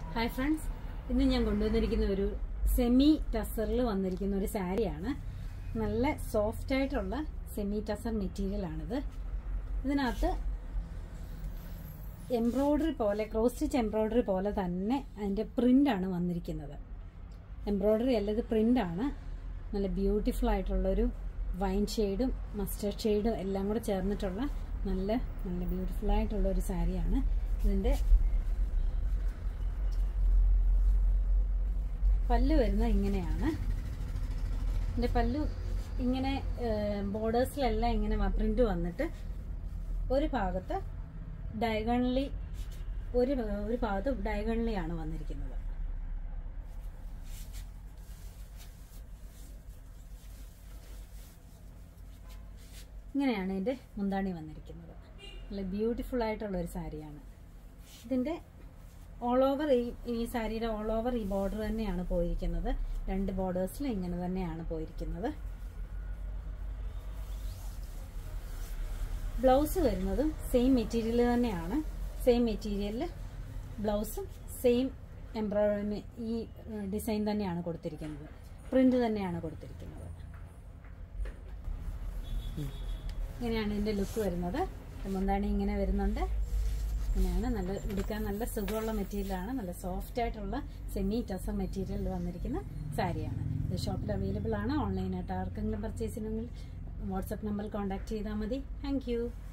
hi friends ഇന്ന് ഞാൻ കൊണ്ടുവന്നിരിക്കുന്ന ഒരു സെമി ടസറിൽ വന്നിരിക്കുന്ന ഒരു സാരിയാണ് നല്ല സോഫ്റ്റ് ആയിട്ടുള്ള സെമി ടസർ മെറ്റീരിയൽ ആണിത് ഇതിനകത്ത് എംബ്രോയ്ഡറി പോലെ ക്രോസ് സ്റ്റിച്ച് എംബ്രോയ്ഡറി പോലെ തന്നെ അതിൻ്റെ പ്രിൻ്റാണ് വന്നിരിക്കുന്നത് എംബ്രോയ്ഡറി അല്ല ഇത് പ്രിൻ്റാണ് നല്ല ബ്യൂട്ടിഫുൾ ആയിട്ടുള്ളൊരു വൈൻ ഷെയ്ഡും മസ്റ്റർഡ് ഷെയ്ഡും എല്ലാം കൂടെ ചേർന്നിട്ടുള്ള നല്ല നല്ല ബ്യൂട്ടിഫുൾ ആയിട്ടുള്ള ഒരു സാരിയാണ് ഇതിൻ്റെ പല്ല് വരുന്നത് ഇങ്ങനെയാണ് എൻ്റെ പല്ലു ഇങ്ങനെ ബോർഡേഴ്സിലെല്ലാം ഇങ്ങനെ പ്രിന്റ് വന്നിട്ട് ഒരു ഭാഗത്ത് ഡയഗണലി ഒരു ഒരു ഭാഗത്ത് ഡയഗണലി ആണ് വന്നിരിക്കുന്നത് ഇങ്ങനെയാണ് ഇതിൻ്റെ മുന്താണി വന്നിരിക്കുന്നത് നല്ല ബ്യൂട്ടിഫുൾ ആയിട്ടുള്ള ഒരു സാരിയാണ് ഇതിൻ്റെ ഓൾ ഓവർ ഈ ഈ സാരിയുടെ ഓൾ ഓവർ ഈ ബോർഡർ തന്നെയാണ് പോയിരിക്കുന്നത് രണ്ട് ബോർഡേഴ്സിൽ ഇങ്ങനെ തന്നെയാണ് പോയിരിക്കുന്നത് ബ്ലൗസ് വരുന്നതും സെയിം മെറ്റീരിയൽ തന്നെയാണ് സെയിം മെറ്റീരിയലിൽ ബ്ലൗസും സെയിം എംബ്രോയിഡറി ഈ ഡിസൈൻ തന്നെയാണ് കൊടുത്തിരിക്കുന്നത് പ്രിന്റ് തന്നെയാണ് കൊടുത്തിരിക്കുന്നത് ഇങ്ങനെയാണ് ഇതിൻ്റെ ലുക്ക് വരുന്നത് മുന്താണി ഇങ്ങനെ വരുന്നുണ്ട് ഇങ്ങനെയാണ് നല്ല എടുക്കാൻ നല്ല സുഖമുള്ള മെറ്റീരിയലാണ് നല്ല സോഫ്റ്റ് ആയിട്ടുള്ള സെമി ടസർ മെറ്റീരിയൽ വന്നിരിക്കുന്ന സാരിയാണ് ഇത് ഷോപ്പിൽ അവൈലബിൾ ആണ് ഓൺലൈനായിട്ട് ആർക്കെങ്കിലും പർച്ചേസ് ചെയ്യണമെങ്കിൽ വാട്സപ്പ് നമ്പറിൽ കോൺടാക്ട് ചെയ്താൽ മതി താങ്ക്